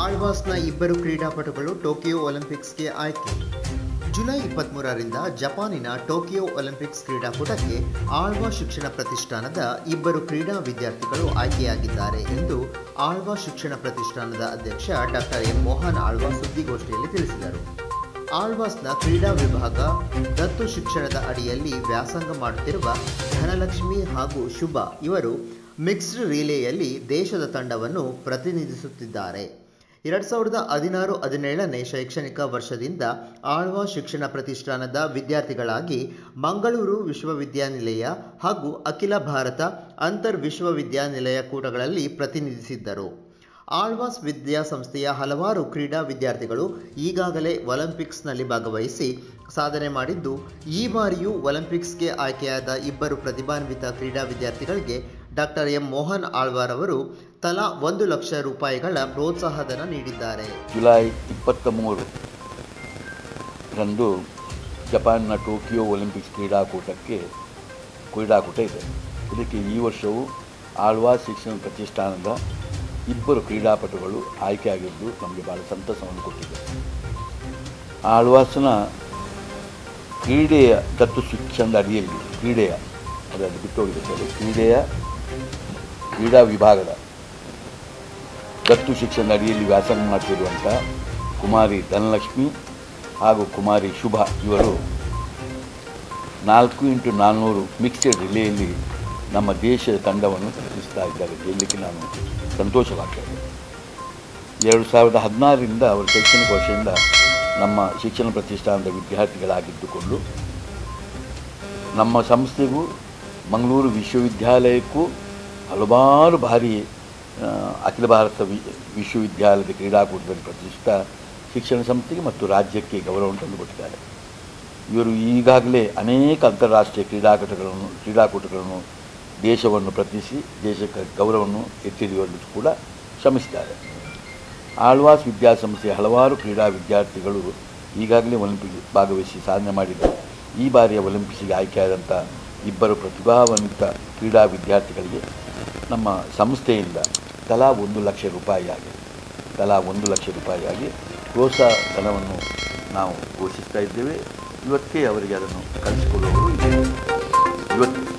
ಆಳ್ವಾಸ್ನ ಇಬ್ಬರು ಕ್ರೀಡಾಪಟುಗಳು ಟೋಕಿಯೋ ಒಲಿಂಪಿಕ್ಸ್ಗೆ ಆಯ್ಕೆ ಜುಲೈ ಇಪ್ಪತ್ತ್ಮೂರರಿಂದ ಜಪಾನಿನ ಟೋಕಿಯೋ ಒಲಿಂಪಿಕ್ಸ್ ಕ್ರೀಡಾಕೂಟಕ್ಕೆ ಆಳ್ವಾ ಶಿಕ್ಷಣ ಪ್ರತಿಷ್ಠಾನದ ಇಬ್ಬರು ಕ್ರೀಡಾ ವಿದ್ಯಾರ್ಥಿಗಳು ಆಯ್ಕೆಯಾಗಿದ್ದಾರೆ ಎಂದು ಆಳ್ವಾ ಶಿಕ್ಷಣ ಪ್ರತಿಷ್ಠಾನದ ಅಧ್ಯಕ್ಷ ಡಾಕ್ಟರ್ ಎಂ ಮೋಹನ್ ಆಳ್ವಾ ಸುದ್ದಿಗೋಷ್ಠಿಯಲ್ಲಿ ತಿಳಿಸಿದರು ಆಳ್ವಾಸ್ನ ಕ್ರೀಡಾ ವಿಭಾಗ ದತ್ತು ಶಿಕ್ಷಣದ ಅಡಿಯಲ್ಲಿ ವ್ಯಾಸಂಗ ಮಾಡುತ್ತಿರುವ ಧನಲಕ್ಷ್ಮಿ ಹಾಗೂ ಶುಭ ಇವರು ಮಿಕ್ಸ್ಡ್ ರಿಲೇಯಲ್ಲಿ ದೇಶದ ತಂಡವನ್ನು ಪ್ರತಿನಿಧಿಸುತ್ತಿದ್ದಾರೆ ಎರಡು ಸಾವಿರದ ಹದಿನಾರು ಹದಿನೇಳನೇ ಶೈಕ್ಷಣಿಕ ವರ್ಷದಿಂದ ಆಳ್ವಾ ಶಿಕ್ಷಣ ಪ್ರತಿಷ್ಠಾನದ ವಿದ್ಯಾರ್ಥಿಗಳಾಗಿ ಮಂಗಳೂರು ವಿಶ್ವವಿದ್ಯಾನಿಲಯ ಹಾಗೂ ಅಖಿಲ ಭಾರತ ಅಂತರ್ ವಿಶ್ವವಿದ್ಯಾನಿಲಯ ಕೂಟಗಳಲ್ಲಿ ಪ್ರತಿನಿಧಿಸಿದ್ದರು ಆಳ್ವಾಸ್ ವಿದ್ಯಾಸಂಸ್ಥೆಯ ಹಲವಾರು ಕ್ರೀಡಾ ವಿದ್ಯಾರ್ಥಿಗಳು ಈಗಾಗಲೇ ಒಲಿಂಪಿಕ್ಸ್ನಲ್ಲಿ ಭಾಗವಹಿಸಿ ಸಾಧನೆ ಮಾಡಿದ್ದು ಈ ಬಾರಿಯೂ ಒಲಿಂಪಿಕ್ಸ್ಗೆ ಆಯ್ಕೆಯಾದ ಇಬ್ಬರು ಪ್ರತಿಭಾನ್ವಿತ ಕ್ರೀಡಾ ವಿದ್ಯಾರ್ಥಿಗಳಿಗೆ ಡಾಕ್ಟರ್ ಎಂ ಮೋಹನ್ ಆಳ್ವಾರ್ ಅವರು ತಲಾ ಒಂದು ಲಕ್ಷ ರೂಪಾಯಿಗಳ ಪ್ರೋತ್ಸಾಹಧನ ನೀಡಿದ್ದಾರೆ ಜುಲೈ ಇಪ್ಪತ್ತ ಮೂರು ರಂದು ಜಪಾನ್ನ ಟೋಕಿಯೋ ಒಲಿಂಪಿಕ್ಸ್ ಕ್ರೀಡಾಕೂಟಕ್ಕೆ ಕ್ರೀಡಾಕೂಟ ಇದೆ ಇದಕ್ಕೆ ಈ ವರ್ಷವು ಆಳ್ವಾ ಶಿಕ್ಷಣ ಪ್ರತಿಷ್ಠಾನದ ಇಬ್ಬರು ಕ್ರೀಡಾಪಟುಗಳು ಆಯ್ಕೆಯಾಗಿದ್ದು ನಮಗೆ ಭಾಳ ಸಂತಸವನ್ನು ಕೊಟ್ಟಿದೆ ಆಳ್ವಾಸ್ನ ಕ್ರೀಡೆಯ ದತ್ತು ಶಿಕ್ಷಣದ ಅಡಿಯಲ್ಲಿ ಕ್ರೀಡೆಯ ಅದನ್ನು ಬಿಟ್ಟೋಗಿದೆ ಸರ್ ಕ್ರೀಡೆಯ ಕ್ರೀಡಾ ವಿಭಾಗದ ದತ್ತು ಶಿಕ್ಷಣದ ಅಡಿಯಲ್ಲಿ ವ್ಯಾಸಂಗ ಮಾಡ್ತಿರುವಂಥ ಕುಮಾರಿ ಧನಲಕ್ಷ್ಮಿ ಹಾಗೂ ಕುಮಾರಿ ಶುಭ ಇವರು ನಾಲ್ಕು ಇಂಟು ನಾನ್ನೂರು ಮಿಕ್ಸೆಡ್ ರಿಲೆಯಲ್ಲಿ ನಮ್ಮ ದೇಶದ ತಂಡವನ್ನು ಪ್ರತಿನಿಧಿಸ್ತಾ ಇದ್ದಾರೆ ಹೇಳಲಿಕ್ಕೆ ನಾನು ಸಂತೋಷವಾಗ್ತದೆ ಎರಡು ಸಾವಿರದ ಹದಿನಾರರಿಂದ ಅವರ ಶೈಕ್ಷಣಿಕ ವರ್ಷದಿಂದ ನಮ್ಮ ಶಿಕ್ಷಣ ಪ್ರತಿಷ್ಠಾನದ ವಿದ್ಯಾರ್ಥಿಗಳಾಗಿದ್ದುಕೊಂಡು ನಮ್ಮ ಸಂಸ್ಥೆಗೂ ಮಂಗಳೂರು ವಿಶ್ವವಿದ್ಯಾಲಯಕ್ಕೂ ಹಲವಾರು ಬಾರಿ ಆ, ಅಖಿಲ ಭಾರತ ವಿ ವಿಶ್ವವಿದ್ಯಾಲಯದ ಕ್ರೀಡಾಕೂಟದಲ್ಲಿ ಪ್ರತಿಷ್ಠಿತ ಶಿಕ್ಷಣ ಸಂಸ್ಥೆಗೆ ಮತ್ತು ರಾಜ್ಯಕ್ಕೆ ಗೌರವವನ್ನು ತಂದುಕೊಟ್ಟಿದ್ದಾರೆ ಇವರು ಈಗಾಗಲೇ ಅನೇಕ ಅಂತಾರಾಷ್ಟ್ರೀಯ ಕ್ರೀಡಾಕೂಟಗಳನ್ನು ಕ್ರೀಡಾಕೂಟಗಳನ್ನು ದೇಶವನ್ನು ಪ್ರತಿನಿಧಿಸಿ ದೇಶಕ್ಕೆ ಗೌರವವನ್ನು ಎತ್ತಿರಿಯುವಲ್ಲಿ ಕೂಡ ಶ್ರಮಿಸಿದ್ದಾರೆ ಆಳ್ವಾಸ್ ವಿದ್ಯಾಸಂಸ್ಥೆಯ ಹಲವಾರು ಕ್ರೀಡಾ ವಿದ್ಯಾರ್ಥಿಗಳು ಈಗಾಗಲೇ ಒಲಿಂಪಿಕ್ ಭಾಗವಹಿಸಿ ಸಾಧನೆ ಮಾಡಿದ್ದಾರೆ ಈ ಬಾರಿಯ ಒಲಿಂಪಿಕ್ಸ್ಗೆ ಆಯ್ಕೆಯಾದಂಥ ಇಬ್ಬರು ಪ್ರತಿಭಾವಂತ ಕ್ರೀಡಾ ವಿದ್ಯಾರ್ಥಿಗಳಿಗೆ ನಮ್ಮ ಸಂಸ್ಥೆಯಿಂದ ತಲಾ ಒಂದು ಲಕ್ಷ ರೂಪಾಯಿಯಾಗಿ ತಲಾ ಒಂದು ಲಕ್ಷ ರೂಪಾಯಿಯಾಗಿ ಪ್ರೋತ್ಸಾಹ ಧನವನ್ನು ನಾವು ಘೋಷಿಸ್ತಾ ಇದ್ದೇವೆ ಇವತ್ತೇ ಅವರಿಗೆ ಅದನ್ನು ಕಳಿಸಿಕೊಡುವವರು ಇದ್ದೇವೆ. ಇವತ್ತು